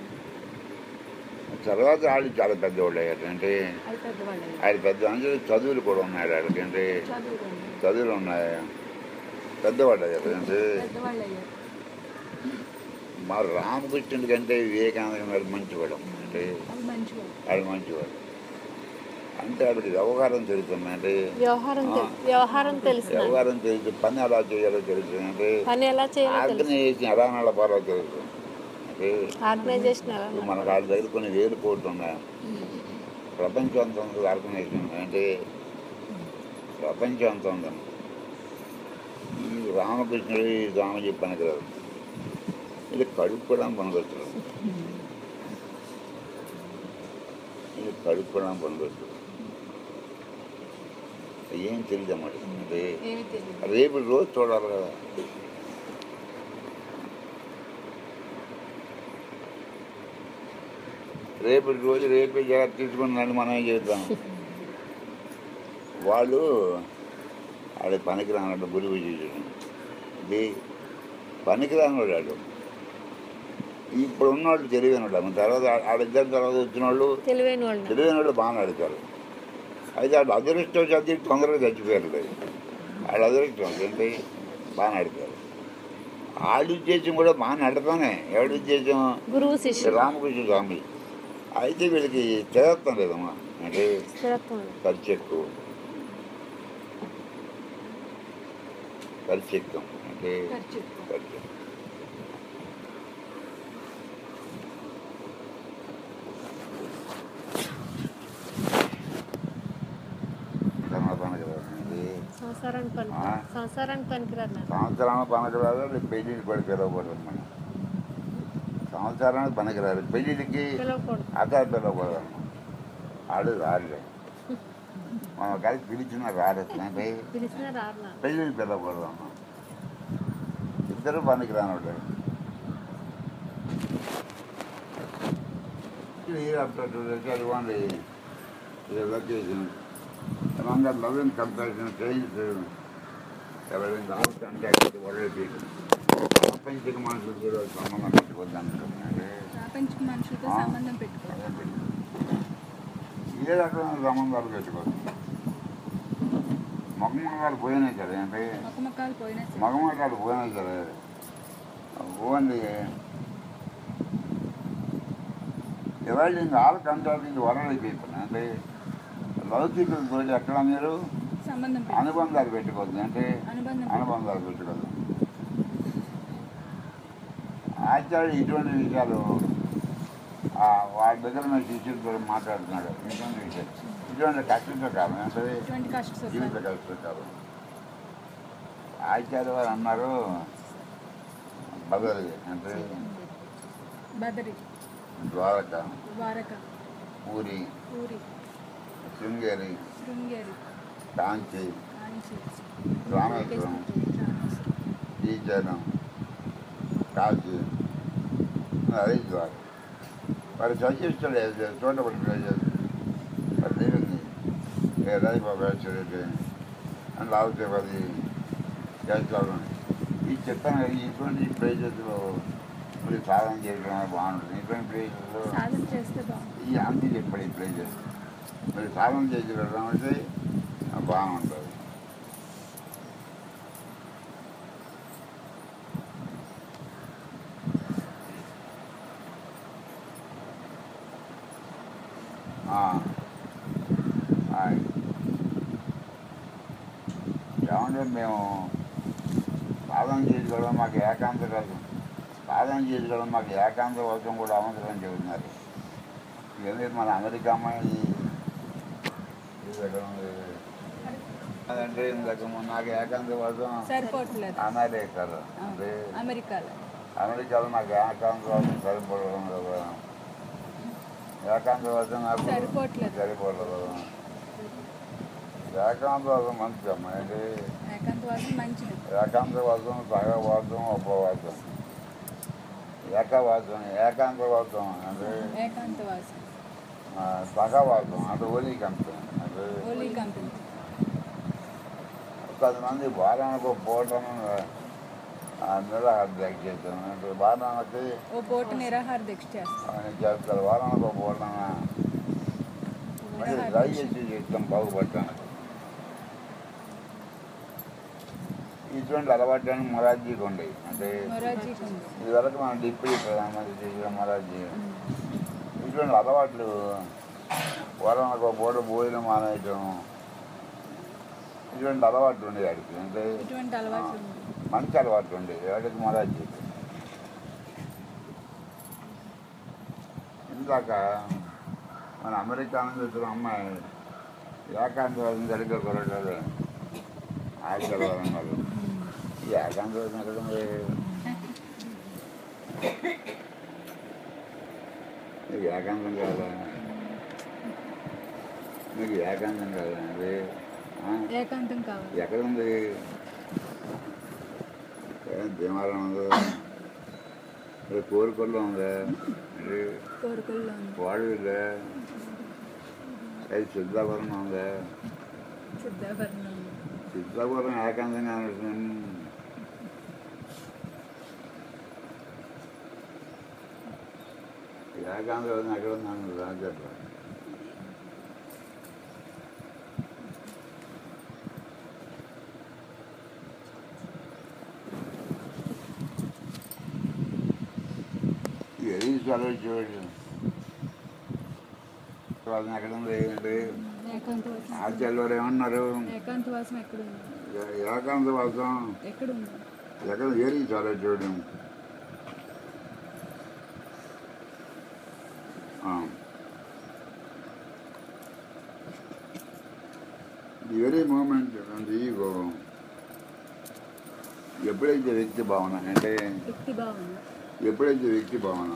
తర్వాత వాళ్ళు చాలా పెద్దవాళ్ళు అయ్యారు అంటే అది పెద్దవాళ్ళు అయ్యారు. ఆయన పెద్ద అంటే చదువులు కూడా ఉన్నాయి వాళ్ళకి అంటే చదువు చదువులు ఉన్నాయి పెద్దవాళ్ళు అయ్యారు అంటే పెద్దవాళ్ళు అయ్యారు మా రామకృష్ణుడి కంటే వివేకానంద గారు మంచివాడు అంటే అది మంచిగా వాళ్ళు మంచివాడు అంటే ఆవిడ వ్యవహారం తెలుస్తుంది అంటే వ్యవహారం తె- ఆ. వ్యవహారం తెలుసు నాకు. వ్యవహారం తెలుసు పని ఎలా చేయాలో తెలుసు అంటే పని ఎలా చేయాలో తెలుసు ఆర్గనైజేషన్ ఎలా నడపాలో తెలుసు అంటే ఆర్గనైజేషన్ ఎలా ఇప్పుడు మనకు వాళ్ళ దగ్గర కొన్ని వేలు కోట్లు ఉన్నాయి ప్రపంచం అంతా ఉంది ఆర్గనైజేషన్ అంటే ప్రపంచం అంతా ఉందని ఈ రామకృష్ణుడు ఈ రామజీ పనికిరాదు ఇది కడుక్కోవడానికి పనికొస్తారు ఇది కడుక్కోవడానికి పనికొస్తారు ఏం తెలియదు అన్నమాట అంటే ఏమీ తెలియదు రేపు రోజు చూడాలి కదా రేపటి రోజు రేపే జాగ్రత్త తీసుకున్నాను మనం ఏం చెబుతాం వాళ్ళు ఆడ పనికిరానట్టు గురువు చూసాడు ఇది పనికిరానోడు వాడు ఇప్పుడు ఉన్నవాళ్ళు తెలివైన వాళ్ళు తర్వాత ఆడిద్దరు తర్వాత వచ్చిన వాళ్ళు తెలివైన వాళ్ళు తెలివైన వాళ్ళు బాగా ఆడతారు అయితే వాడు అదృష్టం చదివి తొందరగా చచ్చిపోయారు వాళ్ళ అదృష్టం ఏంటి బాగా ఆడతారు వాళ్ళ ఉద్దేశం కూడా బాగా నడతానే ఎవడి ఉద్దేశం గురువు శిష్యుడు రామకృష్ణ స్వామి అయితే వీళ్ళకి చేస్తాం లేదమ్మా అంటే స్థిరత్వం ఉండదు. ఖర్చు ఎక్కువ ఖర్చు ఎక్కువ అంటే ఖర్చు ఎక్కువ. ఖర్చు సంవత్సరానికి రాదు. ఇది సంసారానికి పనికి ఆ? సంసారానికి పనికిరారు నాకు సంవత్సరానికి పనికిరాదు రేపు పెళ్ళిళ్ళు పడి పిలవకూడదు మనం సంవత్సరానికి పనికిరాదు పెళ్ళిళ్ళకి పిలవకూడదు అదే పిలవకూడదు ఆడు రాలే మనం కలిసి పిలిచిన రాలేదు అంటే పిలిచినా రారు నాకు పెళ్ళిళ్ళు పిలవకూడదు అమ్మ ఇద్దరు పనికిరాని వాళ్ళు చదివండి ఇది location Ranga loving comparison trains ఎవరైనా కాంటాక్ట్ వాళ్ళకి ప్రపంచక మనుషులు కూడా సంబంధం పెట్టుకోవద్దు అనుకుంటున్నాను ప్రాపంచిక మనుషులతో ఆ. సంబంధం పెట్టుకోవాలి ఏ రకమైన సంబంధాలు పెట్టుకోవద్దు మగమగాలు పోయినాయి కదా అంటే మొక్కమొక్కలు పోయినా సరే మగమగాలు పోయినాయి కదా పోండి ఇవాళ ఇంకా ఆల్ కంటాక్ట్ వరలైపోతున్నాయి అంటే లౌకికులతో ఎక్కడ మీరు సంబంధం పెట్టు అనుబంధాలు పెట్టుకోవద్దు అంటే అనుబంధం పెట్టు. అనుబంధాలు పెట్టుకోవద్దు ఆచార్యుడు ఇటువంటి విషయాలు ఆ, వాళ్ళ దగ్గర ఉన్న శిష్యులతో మాట్లాడుతున్నాడు ఇటువంటి విషయాలు ఇటువంటి కష్టంతో కాలం అంటే ఇటువంటి కష్ట జీవిత సుఖాలు కష్టం కాలం ఆచార్య వారు అన్నారు బదలి అంటే బదరి ద్వారక ద్వారక పూరి పూరి శృంగేరి శృంగేరి కాంచి కాంచి రామేశ్వరం శ్రీశైలం కాశీ హరిద్వార్ వారు సజెస్టెడ్ చూడబడి ప్లేసెస్ వారు లివింగ్ రైబాబేశ్వరి అండ్ లావు తిరుపతి చేస్తాను ఈ చెప్పాను ఇటువంటి ప్లేసెస్లో మరి సాధన చేయడం బాగుంటుంది ఇటువంటి ప్లేసెస్లో సాధన చేస్తే బాగుంటుంది ఈ అంతి చెప్పాడు ఈ ప్లేసెస్ మరి సాధన చేసి వెళ్ళడం అంటే బాగుంటుంది ఆ. ఆయ్. ఏమంటే మేము సాధన చేసుకోవడం మాకు ఏకాంత కాదు సాధన చేసుకోవడం మాకు ఏకాంత వర్గం కూడా అవసరం చెబుతున్నారు ఎందుకంటే మన అమెరికా అమ్మాయి ఇది ఎక్కడ ఉంది? అదంటే ఇందాక మొన్న నాకు ఏకాంత వర్గం సరిపోవట్లేదు అమెరికాలో ఆ, అంటే అమెరికాలో అమెరికాలో నాకు ఏకాంత వర్గం సరిపడడం కదా ఏకాంత వర్గం నాకు సరిపోవట్లేదు. సరిపడదు ఏకాంత వర్గం మంచిది అమ్మా అంటే ఏకాంతవాసం మంచిది ఏకాంతవాదం సహవాదం ఉపవాదం ఏకవాదం ఏకాంతవాదం అంటే ఏకాంతవాసం ఆ, సహవాదం అంటే ఓలికంతం అంటే ఓలీ కంపెనీ కొంతమంది వారానికి ఒక పోవటం నిరాహార చేస్తాను అంటే వారానికి ఓ పూట నిరాహార దీక్ష చేస్తాం ఆయన చేస్తారు వారానికి ఒక పోవటం మరి నిరాహార ట్రై దీక్ష. చేసి చేస్తాం బాగుపడటానికి ఇటువంటి అలవాట్లని మొరాజీకి ఉండేవి అంటే మొరార్జీకి ఉంది ఇదివరకు మన డిప్యూటీ ప్రధానమంత్రి చేసిన మొరాజీ ఇటువంటి అలవాట్లు వారానికి ఒక పూట భోజనం మానేయటం ఇటువంటి అలవాట్లు ఉండేవి వాడికి అంటే ఇటువంటి అలవాట్లు ఉంది మంచి అలవాట్లు ఉండేవి వాడికి మొరాజీ ఇందాక మన అమెరికా నుంచి వచ్చిన అమ్మాయి ఏకాంతవాదం సరిగ్గా కొరగదు ఆశీర్వాదం అన్నారు ఈ ఏకాంతవాదం ఎక్కడ ఉంది నీకు ఏకాంతం కాదా నీకు ఏకాంతం కాదా అది ఆ? ఏకాంతం కావాలి ఎక్కడ ఉంది ఏ భీమవరం ఉందా ఇక్కడ కోరికల్లో ఉందా అంటే కోరికల్లో వాడులే అది సిద్ధాపురం ఉందా సిద్ధాభరణం సిద్ధాపురం ఏకాంతంగా అనిపిస్తుంది ఏకాంతం ఎక్కడ ఉన్నాను రాజప్ప ఏది చదువు చూడండి వాళ్ళని ఎక్కడ ఉంది ఏంటి ఏకాంతవాసం ఆచార్యులు ఏమన్నారు ఏకాంతవాసం ఎక్కడుంది ఏకాంత వాసం ఎక్కడుంది ఎక్కడ ఏరి చాలా చూడడం the very moment and ego ఎప్పుడైతే వ్యక్తి భావన అంటే వ్యక్తి భావన ఎప్పుడైతే వ్యక్తి భావన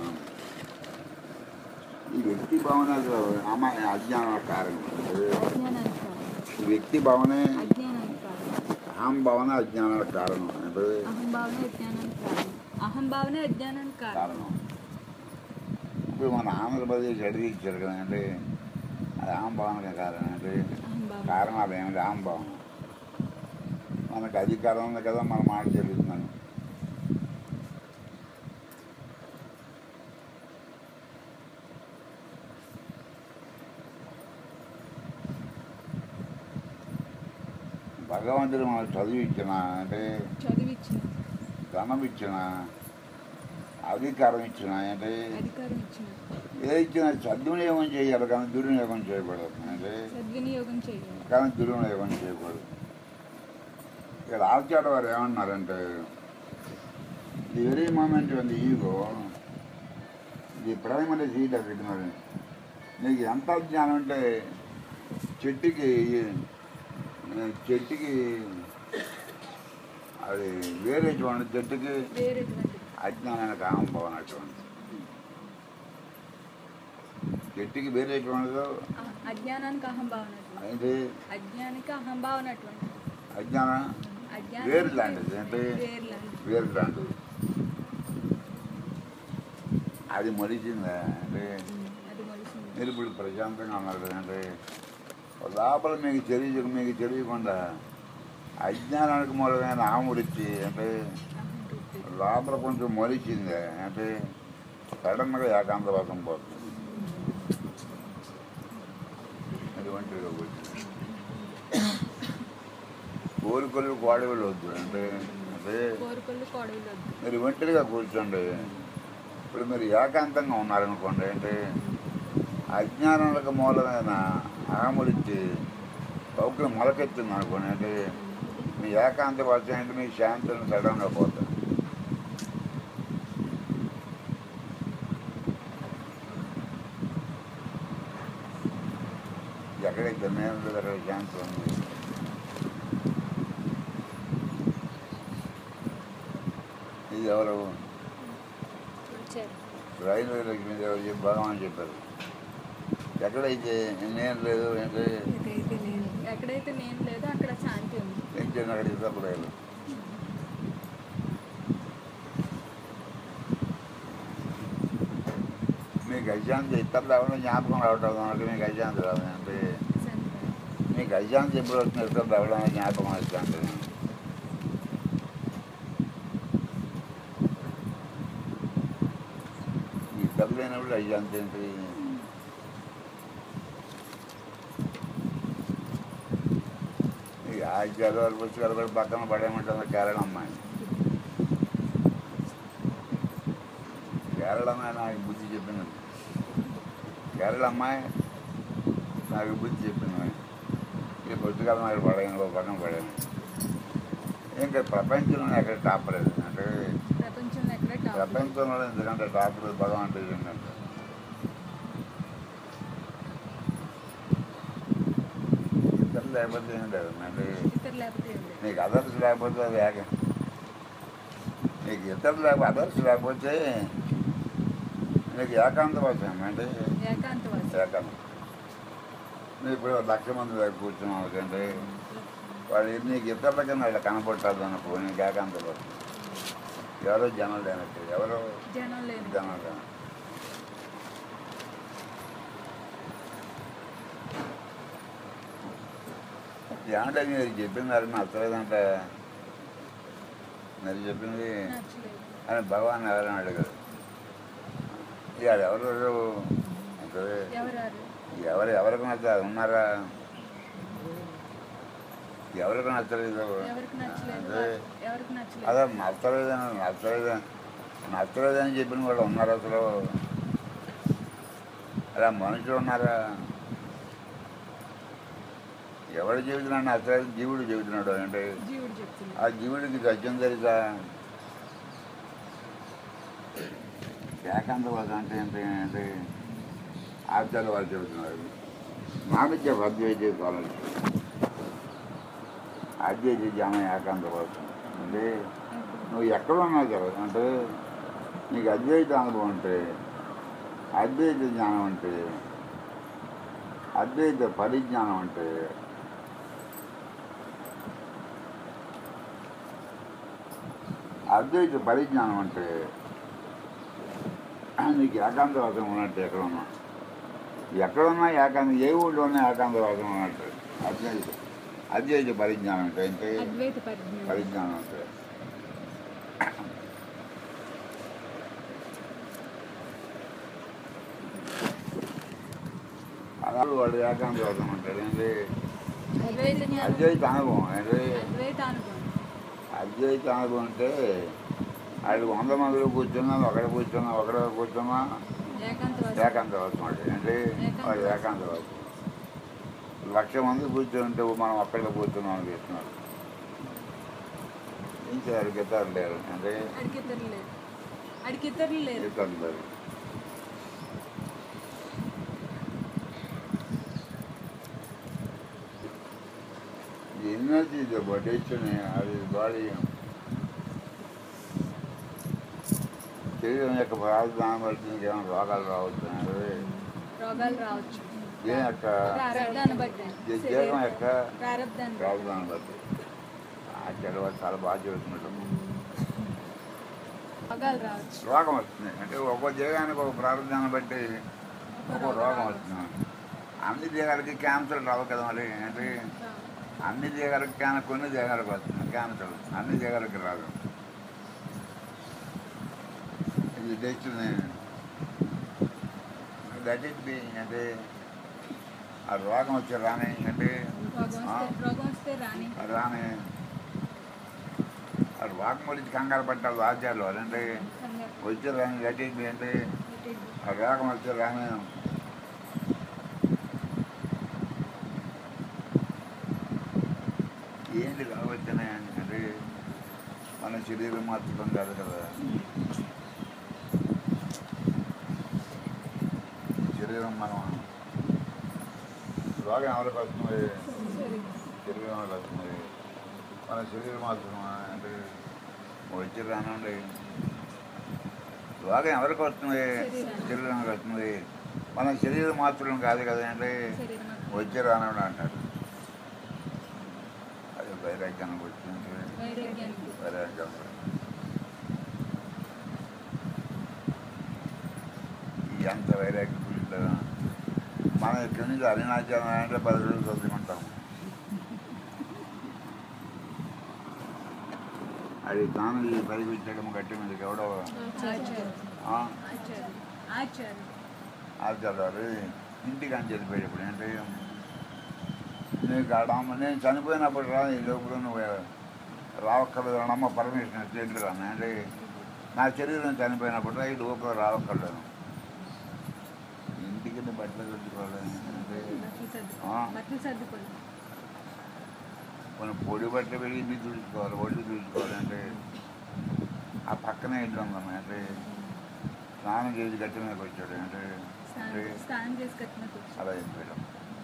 ఈ వ్యక్తి భావన అమ్మ అజ్ఞాన కారణం అజ్ఞానానికి కారణం ఈ వ్యక్తి భావనే అజ్ఞానానికి కారణం అహం భావన అజ్ఞానాల కారణం అంటే అహం భావన అజ్ఞానానికి కారణం అహం భావన అజ్ఞానానికి కారణం కారణం ఇప్పుడు మన ఆంధ్రప్రదేశ్ అడిగి ఇచ్చారు కదా అంటే అది ఆం భావనకి కారణం అంటే అహం భావన కారణాలు ఏమిటి ఆం భావన మనకు అధికారం ఉంది కదా మన మాట చెల్లుతున్నాను భగవంతుడు మనకు చదువు ఇచ్చిన అంటే చదివిచ్చిన ధనం ఇచ్చిన అధికారం ఇచ్చిన అంటే అధికారం ఇచ్చిన ఏ ఇచ్చిన సద్వినియోగం చేయాలి కానీ దుర్వినియోగం చేయకూడదు అంటే సద్వినియోగం చేయాలి కానీ దుర్వినియోగం చేయకూడదు ఇక్కడ ఆచార్య వారు ఏమన్నారంటే ది వెరీ మూమెంట్ ఉంది ego the primary seat of ignorance నీకు ఎంత జ్ఞానం అంటే చెట్టుకి చెట్టుకి అది వేరే చూడండి చెట్టుకి వేరేటువంటి అజ్ఞానానికి అహం భావన అటువంటి చెట్టుకి వేరే ఎటువంటిదో అహ- అజ్ఞానానికి అహం భావన అటువంటి. అయితే అజ్ఞానికి అహం భావన అటువంటి అజ్ఞానం అజ్ఞానానికి వేరు లాంటిది అంటే వేరు లాంటిది వేరు లాంటిది అది మరిచిందా అంటే అది మొలిసింది మీరు ఇప్పుడు ప్రశాంతంగా ఉన్నారు కదంటే లోపల మీకు తెలియ మీకు తెలియకుండా అజ్ఞానానికి మూలమైన ఆముడిచ్చి అంటే అహం వృత్తి. లోపల కొంచెం మొలిచింది అంటే సడన్గా ఏకాంతవాసం పోతుంది అది ఒంటరిగా కూర్చుంది కోరికలు గోడవలు వద్దు అంటే అంటే కోరికలు కోడలు వద్దు మీరు ఒంటరిగా కూర్చోండి ఇప్పుడు మీరు ఏకాంతంగా ఉన్నారనుకోండి అంటే అజ్ఞానాలకు మూలమైన ఆముడిచ్చి పౌకులు మొలకెత్తుంది అనుకోండి అంటే మీ ఏకాంత వర్షం అంటే మీ శాంతిని సడన్గా పోతుంది ఎక్కడైతే నేను లేదు అక్కడ శాంతి ఉంది ఇది ఎవరు వచ్చారు రైల్వే లక్ష్మీ ఎవరు చెప్పి భగవాన్ చెప్పారు ఎక్కడైతే నేను లేదు అంటే ఇదైతే నేను ఎక్కడైతే నేను లేదో అక్కడ శాంతి ఉంది ఏం చేయను అక్కడ ఇద్దరు రైలు మీకు అశాంతి ఇతరులు ఎవరైనా జ్ఞాపకం రావటం అంటే మీకు అశాంతి రాదు అంటే శాంతి. మీకు అశాంతి ఎప్పుడు వస్తుంది ఇతరులు ఎవరైనా జ్ఞాపకం అశాంతి ఇతరులు లేనప్పుడు అశాంతి ఏంటి ఈ ఆచార్య వారి పుస్తకాలు కూడా పక్కన పడేయమంటుంది కేరళ అమ్మాయి కేరళ అమ్మాయి నాకు బుద్ధి చెప్పింది కేరళ అమ్మాయి నాకు బుద్ధి చెప్పింది ఈ పుస్తకాలు నాకు పడేయండి పక్కన పడేయండి ఇంకా ప్రపంచంలో ఎక్కడ టాప్ లేదు అంటే ప్రపంచంలో ఎక్కడ టాప్ ప్రపంచంలో ఎందుకంటే టాప్ లేదు భగవంతుడు ఏంటంటే ఇద్దరు లేకపోతే ఏం లేదు అంటే ఇతరు లేకపోతే ఏం లేదు. నీకు అదర్స్ లేకపోతే అది ఏక నీకు ఇతరులు లేకపోతే అదర్స్ లేకపోతే నీకు ఏకాంత వచ్చాము అంటే ఏకాంతవాసం ఏకాంతం నువ్వు ఇప్పుడు లక్ష మంది దగ్గర కూర్చున్నావు అంటే వాళ్ళు నీకు ఇతరుల కింద వాళ్ళు కనపట్టాలి అనుకో నీకు ఏకాంత వచ్చి ఎవరో జనం లేనట్టు ఎవరో జనం లేదు జనం లేనట్టు ఏమంటే మీరు చెప్పింది మరి నచ్చలేదంట మీరు చెప్పింది నచ్చలేదు అని భగవాన్ ఎవరైనా అడిగారు ఇవాళ ఎవరు అంటే ఎవరారు ఎవరు ఎవరికి నచ్చారు ఉన్నారా ఎవరికి నచ్చలేదు ఎవరికి నచ్చలేదు అంటే ఎవరికి నచ్చలేదు అదే నచ్చలేదని నచ్చలేదని నచ్చలేదని చెప్పిన వాళ్ళు ఉన్నారు అసలు అలా మనుషులు ఉన్నారా ఎవడు చెబుతున్నాడు నచ్చలేదు జీవుడు చెబుతున్నాడు అంటే జీవుడు చెప్తున్నాడు ఆ జీవుడికి సత్యం తెలుసా ఏకాంతవాదం అంటే ఏంటి అంటే ఆచార్య వాళ్ళు చెబుతున్నారు మామిత్య అద్వైత కాలం అద్వైత జ్ఞానం ఏకాంతవాదం అంటే నువ్వు ఎక్కడ ఉన్నావు కదా అంటే నీకు అద్వైత అనుభవం అంటే అద్వైత జ్ఞానం అంటే అద్వైత పరిజ్ఞానం అంటే అద్వైత పరిజ్ఞానం అంటే నీకు ఏకాంతవాసం ఉన్నట్టు ఎక్కడ ఉన్నా ఎక్కడున్నా ఏకాంత ఏ ఊళ్ళో ఉన్నా ఏకాంతవాసం ఉన్నట్టు అద్వైత అద్వైత పరిజ్ఞానం అంటే ఏంటి అద్వైత పరిజ్ఞానం పరిజ్ఞానం అంటే అలా వాడు ఏకాంతవాసం అంటాడు ఏంటి అద్వైత జ్ఞానం అద్వైత అనుభవం ఏంటి అద్వైత అనుభవం అద్వైత అనుభవం అంటే వాళ్ళు వంద మందిలో కూర్చున్నా ఒకడ కూర్చున్నా ఒకడ కూర్చున్నా ఏకాంతవాసం ఏకాంతవాసం అంటే అంటే వాడు ఏకాంతవాసం లక్ష మంది కూర్చుంటే మనం అక్కడ కూర్చున్నాం అనిపిస్తున్నారు ఏం చేయాలి గితారు లేరు అంటే అడికి ఇద్దరు లేరు అడికి ఇద్దరు లేరు గితారు లేరు ఎన్నది ఇది పడేసుకుని అది బాడీ శరీరం యొక్క ప్రార్థన బట్టి ఇంకేమైనా రోగాలు రావచ్చు అది రోగాలు రావచ్చు ఏ యొక్క ప్రారంధాన్ని బట్టి ఈ జీవం యొక్క ప్రారంధాన్ని బట్టి. ప్రార్థన బట్టి ఆ చెడవ చాలా బాగా చెబుతున్నట్టు రోగాలు రావచ్చు రోగం వస్తుంది అంటే ఒక్కో జీవానికి ఒక ప్రారంభాన్ని బట్టి ఒక్కో రోగం వస్తుంది అన్ని దేహాలకి క్యాన్సర్ రావు కదా మరి అంటే అన్ని దేహాలకు క్యాన్ కొన్ని దేహాలకు వస్తుంది క్యాన్సర్ అన్ని దేహాలకి రాదు ఇది డెస్టినీ దట్ ఇస్ బి అంటే ఆ రోగం వచ్చి రాని అంటే రోగం ఆ, వస్తే రోగం వస్తే రాని రాని ఆ రోగం గురించి కంగారు పట్టాలి ఆచార్యులు అంటే కంగారు వచ్చి రాని దట్ ఇస్ బి అంటే పెట్టేది. ఆ రోగం వచ్చి రాని ఏంటి కావచ్చనే అంటే మన శరీరం మార్చడం కాదు కదా శరీరం మనం రోగం ఎవరికి వస్తుంది శరీరం ఎవరికి వస్తుంది మన శరీరం మాత్రం అంటే వచ్చి రానండి రోగం ఎవరికి వస్తుంది శరీరానికి వస్తుంది మన శరీరం మాత్రం కాదు కదండి శరీరం వచ్చి రానండి అంటారు అది వైరాగ్యానికి వచ్చింది వైరాగ్యానికి వైరాగ్యం ఎంత వైరాగ్యం పుట్టిందో మనం ఇక్కడి నుంచి అరుణాచలం అంటే పది రోజులు చదువుకుంటాం అది తాను పరిపించడం గట్టి మీదకి ఎవడో ఆచార్య ఆ, ఆచార్య ఆచార్య ఆచారాలు ఇంటికి అని చెప్పేటప్పుడు ఏంటి నీకు ఆడమ్మ నేను చనిపోయినప్పుడు రా ఈ లోపల నువ్వు రావక్కర్లేదు అమ్మ పర్మిషన్ తెలియదు రాను అంటే నా శరీరం చనిపోయినప్పుడు రా ఈ లోపల రావక్కర్లేదు ఇంటికి నీ బట్టలు కట్టుకోవాలి అంటే బట్టలు సర్దు ఆ. బట్టలు సర్దుకోండి కొన్ని పొడి బట్టలు పెరిగి ఇల్లు చూసుకోవాలి ఒళ్ళు చూసుకోవాలి అంటే ఆ పక్కనే ఇల్లు ఉందమ్మా అంటే స్నానం చేసి గట్టి మీదకి వచ్చాడు అంటే అంటే స్నానం స్నానం చేసి కట్టిన కూర్చో అలా చెప్పాడు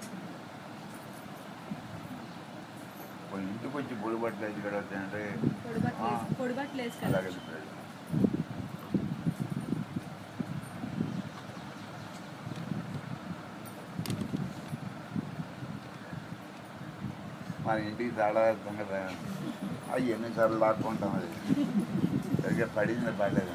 కొన్ని ఇంటికి వచ్చి పొడి బట్టలు వేసి కడతాయంటే పొడి బట్టలు వేసి- పొడి బట్టలు వేసి అలాగే కట్టిన చెప్పాడు మన ఇంటికి తాళా వేస్తాం కదా అవి ఎన్నిసార్లు లాక్కుంటాం అది సరిగ్గా పడింది పడలేదు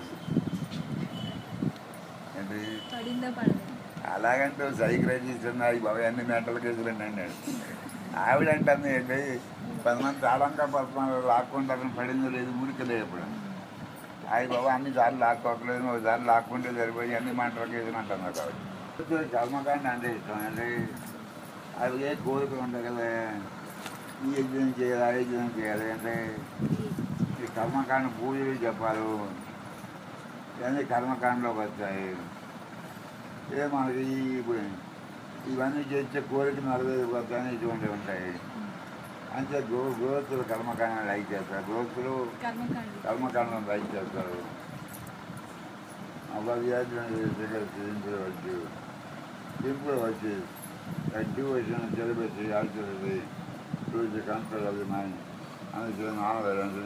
ఏంటి పడిందా పడదా అలాగంటే సైకిల్ తీసుకున్నా అవి బాబాయ్ అన్ని మెంటల్ కేసులు అండి ఆవిడ అంటుంది ఏంటి పది మంది తాళంకా పడుతున్నారు లాక్కుంటారని పడింది లేదు ఊరికి లేదు ఇప్పుడు అయ్యి బాబా అన్ని సార్లు లాక్కోకలేదు ఒకసారి లాక్కుంటే సరిపోయి అన్ని మంటలకు ఏదని అంటున్నారు కాబట్టి కర్మకాండ అంటే ఇష్టం అండి అవి ఏ కోరికలు ఉంటాయి కదా ఈ యజ్ఞం చేయాలి ఆ యజ్ఞం చేయాలి అంటే ఈ కర్మకాండ పూజలు చెప్పాలి ఇవన్నీ కర్మకాండలోకి వచ్చాయి ఏ మనకి ఈ- ఇప్పుడు ఇవన్నీ చేసే కోరిక నెరవేరిపోతాయని ఇటువంటి ఉంటాయి అంతే గో గోతులు కర్మకాండం లైక్ చేస్తారు గోతులు కర్మకాండ కర్మకాండం లైక్ చేస్తారు అవ్వవ్యాధులు సింపుల్ వచ్చి సింపుల్ వచ్చి డివోషన్ సెలబ్రేట్ ఆడుతుంది చూసి కంట్రోల్ అది మై అని ఆడలేదు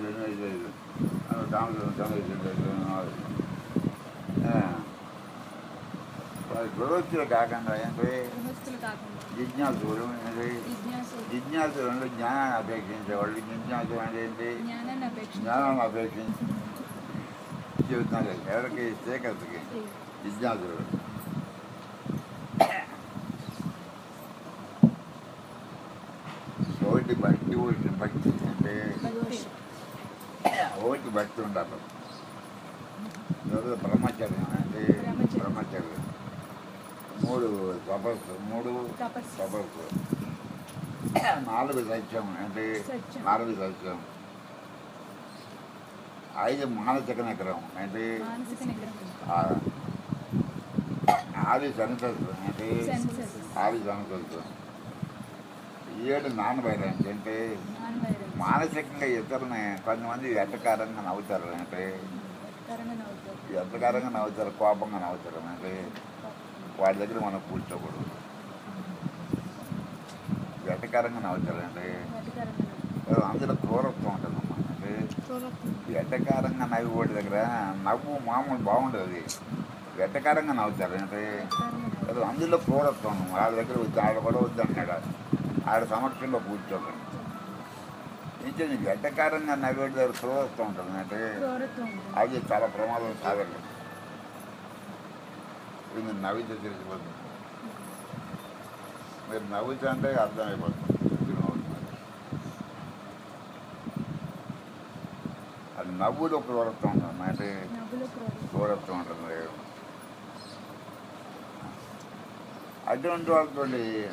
గృహస్థులు కాకుండా ఏంటి గృహస్థులు కాకుండా జిజ్ఞాసులు ఏంటి జిజ్ఞాసు జిజ్ఞాసులు అంటే జ్ఞానాన్ని అపేక్షించేవాళ్ళు జిజ్ఞాసు అంటే ఏంటి జ్ఞానాన్ని అపేక్షించి జ్ఞానాన్ని అపేక్షించి చెబుతున్నారు ఎవరికి స్పీకర్స్కి జిజ్ఞాసులు ఒకటి భక్తి ఒకటి భక్తి అంటే ఒకటి భక్తి ఉండాలి తర్వాత బ్రహ్మచర్యం అంటే బ్రహ్మచర్యం. బ్రహ్మచర్యం మూడు తపస్సు మూడు తపస్సు. తపస్సు నాలుగు సత్యం అంటే సత్యం. నాలుగు సత్యం ఐదు మానసిక నిగ్రహం అంటే మానసిక నిగ్రహం ఆ- ఆది సంతోషం అంటే Senses. ఆది సంతోషం ఏడు నానబైరాంచి అంటే నాన్నవైరం మానసికంగా ఇతరులని కొంతమంది ఎట్టకారంగా నవ్వుతారు అంటే కరంగా నవ్వుతారు ఎట్టకారంగా నవ్వుతారు కోపంగా నవ్వుతారు అంటే వాడి దగ్గర మనం కూర్చోకూడదు ఎట్టకారంగా నవ్వుతారు అంటే వెటకారంగా నవ్వుతారు. అందులో క్రూరత్వం ఉంటుందమ్మా అంటే క్రూరత్వం. ఎట్టకారంగా నవ్వి వాడి దగ్గర నవ్వు మామూలు బాగుండదు ఎట్టకారంగా నవ్వుతారు అంటే వెటకారంగా నవ్వుతారు. అది అందులో క్రూరత్వం వాళ్ళ దగ్గర వద్దు ఆడ కూడా వద్దన్నాడు ఆడ సమక్షంలో కూర్చోకండి ఇంకా నీకు ఎట్టకారంగా నవ్వేటి దగ్గర క్రూరత్వం ఉంటుంది అంటే క్రూరత్వం ఉంటుంది. అది చాలా ప్రమాదం సాగలేదు ఇది మీరు నవ్వితే తెలిసిపోతుంది మీరు నవ్వుతా అంటే అర్థమైపోతుంది ఇది నవ్వుతున్నారు. అది నవ్వులో క్రూరత్వం ఉంటుంది అంటే నవ్వులో క్రూరత్వం. క్రూరత్వం ఉంటుంది అటువంటి వాళ్ళతో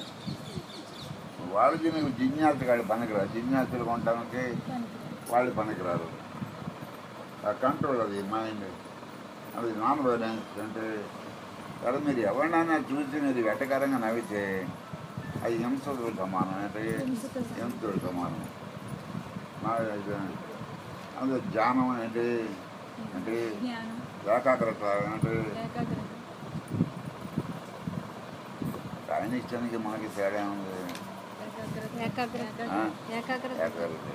వాళ్ళకి నీకు జిజ్ఞాస కాదు పనికిరాదు జిజ్ఞాసులు కొనడానికి పనికిరాదు. వాళ్ళు పనికిరారు ఆ కంట్రోల్ అది మైండ్ అది నాన్ వైలెన్స్ అంటే కదా మీరు ఎవరినైనా చూసి మీరు వెటకరంగా నవ్వితే అది హింసతో సమానం అంటే హింసతో సమానం. హింసతో సమానం నా అందులో ధ్యానం అంటే అంటే జ్ఞానం ఏకాగ్రత అంటే ఏకాగ్రత అనిష్టానికి మనకి తేడా ఉంది ఏకాగ్రత ఏకాగ్రత. ఆ? ఏకాగ్రత ఏకాగ్రత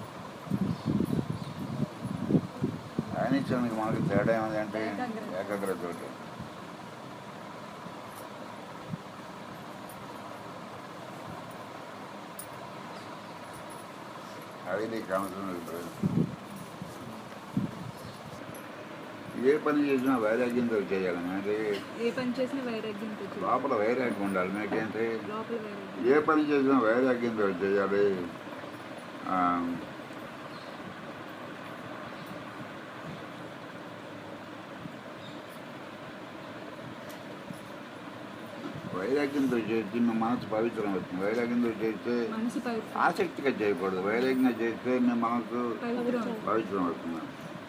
అనిష్టానికి మనకి తేడా ఉంది అంటే ఏకాగ్రత. ఏకాగ్రత ఒకటి అది నీకు అవసరం లేదు ఏ పని చేసినా వైరాగ్యంతో చేయాలి అంటే ఏ పని చేసినా వైరాగ్యంతో చేయాలి. లోపల వైరాగ్యం ఉండాలి మీకేంటి లోపల వైరాగ్యం ఏ పని చేసినా వైరాగ్యంతో చేయాలి ఆ, వైరాగ్యంతో చేస్తే మీ మనసు పవిత్రం అవుతుంది వైరాగ్యంతో చేస్తే మనసు పవిత్రం ఆసక్తిగా చేయకూడదు వైరాగ్యంగా చేస్తే మీ మనసు పవిత్రం పవిత్రం అవుతుంది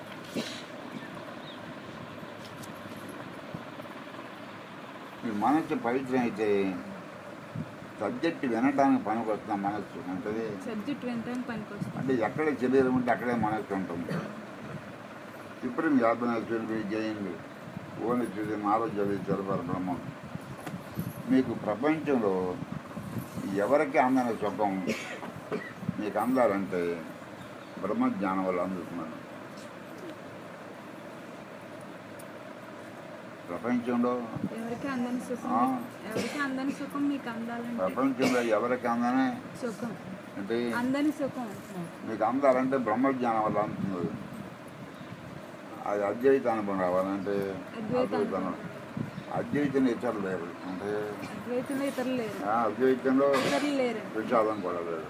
మీ మనసు పవిత్రం అయితే సబ్జెక్ట్ వినడానికి పనికొస్తున్న మనస్సు ఉంటుంది సబ్జెక్ట్ వినడానికి పనికొస్తుంది అంటే ఎక్కడ శరీరం ఉంటే అక్కడే మనస్సు ఉంటుంది ఇప్పుడు మీ ఆత్మనేశ్వరి జయండి ఓని చూసి ఆరోగ్యాలు తెలపారు బ్రహ్మం మీకు ప్రపంచంలో ఎవరికి అందని సుఖం మీకు అందాలంటే బ్రహ్మజ్ఞానం వల్ల అందుతున్నారు ప్రపంచంలో ఎవరికి అందని సుఖం ఆ. ఎవరికి అందని సుఖం మీకు అందాలంటే ప్రపంచంలో ఎవరికి అందనే సుఖం అంటే అందని సుఖం మీకు అందాలంటే బ్రహ్మజ్ఞానం వల్ల అందుతుంది అది అద్వైత అనుభవం రావాలంటే అద్వైత అద్వైత అనుభవం. అనుభవం. అద్వైతంలో ఇతరులు లేరు అంటే అద్వైతంలో ఇతరులు లేరు ఆ, అద్వైతంలో ఇతరులు లేరు విషాదం కూడా లేదు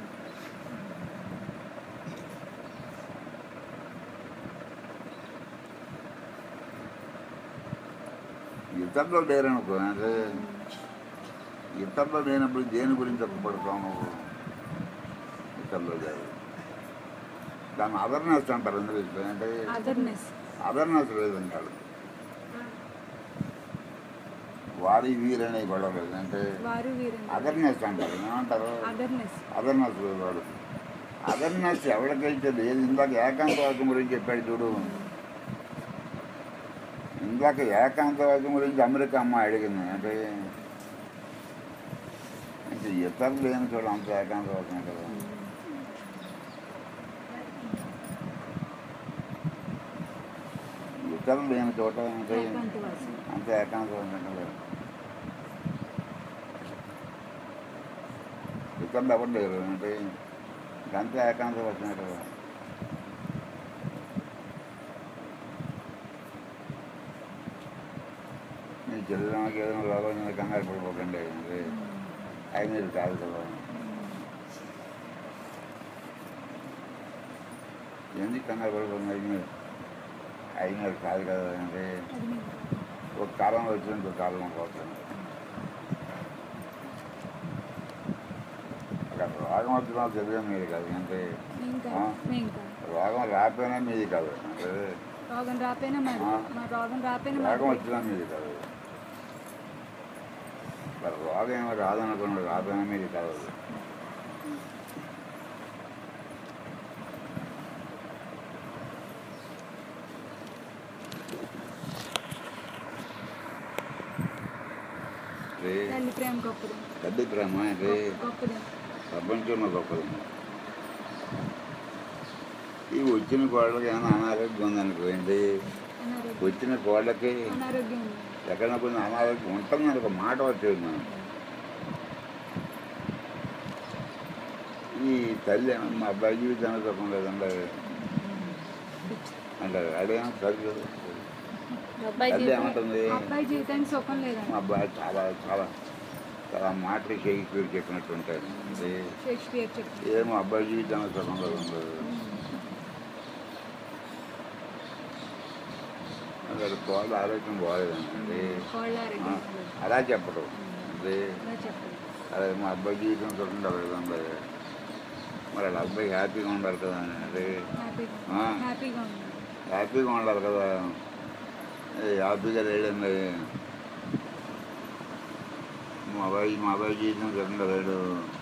ఇతరులు లేరనుకో అంటే ఇతరులు లేనప్పుడు దేని గురించి తప్పుపడతావు నువ్వు ఇతరులు లేరు దాన్ని అదర్నెస్ అంటారు ఎందుకు అంటే అదర్నెస్ అదర్నెస్ లేదంటాడు వారి వీరనే గొడవ లేదు అంటే వారు వీరండి అదర్నెస్ అంటారు ఏమంటారు అదర్నెస్ అదర్నెస్ వాడు అదర్నెస్ ఎవరికైతే లేదు ఇందాక ఏకాంతవాక్యం గురించి చెప్పాడు చూడు ఇందాక ఏకాంతవాక్యం గురించి అమెరికా అమ్మ అడిగింది అంటే అంటే ఇతరులు లేని చూడ అంత ఏకాంతవాక్యం కదా ఇతరులు లేని చోట అంటే ఏకాంతవాసి అంత ఏకాంతవాక్యం కదా ఇతరులు ఎవరు లేరు అంటే అంతే ఏకాంతం వచ్చినాయి కదా మీ చెల్లెమ్మకి ఏదైనా రోగం ఉంది కంగారు పడిపోకండి అంటే ఆయన ఇది కాదు కదా ఎందుకు కంగారు పడిపోతుంది అయిన అయిన కాదు కదా అంటే అది మీ- ఒక కాలం వచ్చి ఇంకో కాలం పోతుంది అక్కడ రోగం వచ్చినా తెలియదు మీది కాదు అంటే మేం ఆ. కాదు మేం కాదు రోగం రాకపోయినా మీది కాదు అంటే రోగం రాపోయినా మరి ఆ. మా రోగం రాపోయినా రోగం మరి వచ్చినా మీది కాదు మరి రోగం ఏమో రాదనుకున్నాడు రాపోయినా మీది కాదు రే తల్లి ప్రేమ గొప్పది పెద్ద ప్రేమ రే గొప్పది ప్రపంచంలో గొప్పది ఈ వచ్చిన కోళ్ళకి ఏమైనా అనారోగ్యం ఉందనుకోండి అనారోగ్యం వచ్చిన కోళ్ళకి అనారోగ్యం ఉంది ఎక్కడ కొన్ని అనారోగ్యం ఉంటుందని ఒక మాట వచ్చేది మనం ఈ తల్లి ఏమో మా అబ్బాయి జీవితానికి సుఖం లేదండి అంటారు అడేమో చదువు అబ్బాయి తల్లి జీవితం ఏమంటుంది అబ్బాయి జీవితానికి సుఖం మా లేదండి అబ్బాయి చాలా చాలా చాలా మాటలు షేక్స్పియర్ చెప్పినట్టు ఉంటాయి అంటే షేక్స్పియర్ చెప్పి ఏమో అబ్బాయి జీవితానికి సుఖం లేదు అక్కడ కోళ్ళ ఆరోగ్యం బాగాలేదండి కోళ్ళ ఆ, ఆరోగ్యం అలా చెప్పడం అంటే అలా చెప్పండి అదే మా అబ్బాయి జీవితం సుఖం కలగదండి మరి వాళ్ళ అబ్బాయి హ్యాపీగా ఉండాలి కదా అంటే హ్యాపీగా ఆ. హ్యాపీగా ఉంది హ్యాపీగా ఉండాలి కదా ఏ, హ్యాపీగా లేడండి మా అబ్బాయి మా అబ్బాయి జీవితం సుఖం లేడు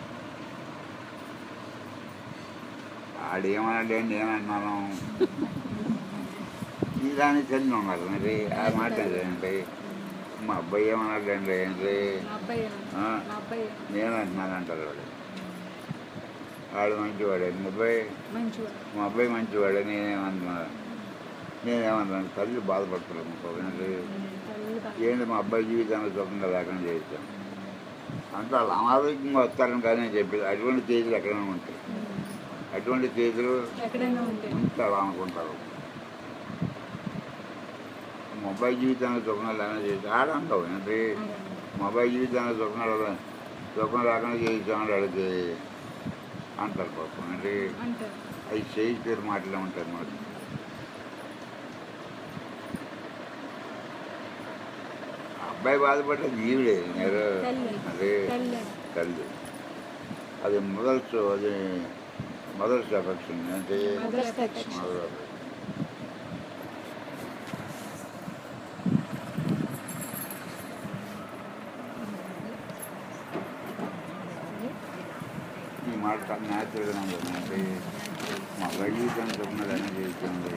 ఆడేమన్నాడు ఏంటి ఏమంటున్నాను ఈ దాని తెలిసి ఉన్నారు మరి ఆ మాట ఏంటి మా అబ్బాయి ఏమన్నాడు అండి ఏంటి మా అబ్బాయి ఆ. మా అబ్బాయి నేను అంటున్నాను అంటారు వాడు వాడు మంచివాడే మా అబ్బాయి మంచివాడు మా అబ్బాయి మంచివాడే నేనేమన్నా నేనేమన్నాను తల్లి బాధపడుతున్నాను ఇంకొకటి తల్లి బాగా ఏంటి మా అబ్బాయి జీవితాన్ని సుఖంగా లేకుండా చేశాం అంతా వాళ్ళు అనారోగ్యంగా వస్తారని కానీ నేను చెప్పేది అటువంటి తేదీలు ఎక్కడైనా ఉంటాయి అటువంటి తేదీలు ఎక్కడైనా ఉంటాయి ఉంటే అలా అనుకుంటారు మా అబ్బాయి జీవితాన్ని సుఖంగా లేకుండా చేసి ఆడంటావు ఏంటి మా అబ్బాయి జీవితాన్ని సుఖంగా లే- సుఖం లేకుండా చేసామని అడిగితే అంటారు పాపం అంటే అంటారు అవి చేయి పేరు మాటలే ఉంటారు మరి అబ్బాయి బాధపడ్డ జీవుడే నేను తల్లి అదే తల్లి తల్లి అది మొదలు అది మొదటి అఫెక్షన్ అంటే మదర్ ఎఫెక్షన్ మొదలు affection. ఈ మాట చాలా న్యాచురల్గా ఉంది అంటే మా అబ్బాయి జీవితం చెప్పినదని చేస్తుంది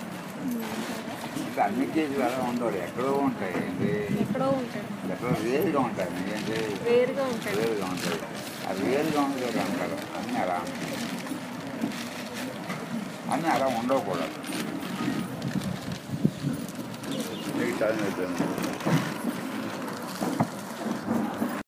ఇంకా అన్ని కేసులు అలా ఉండవు ఎక్కడో ఉంటాయి ఏంటి ఎక్కడో ఉంటాడు ఎక్కడో వేరుగా ఉంటాయి ఏంటి వేరుగా ఉంటాడు వేరుగా ఉంటాయి ఆ వేరుగా ఉండదు అంటారు అన్నీ అలా ఉంటాయి. అన్నీ అలా ఉండకూడదు మిగతా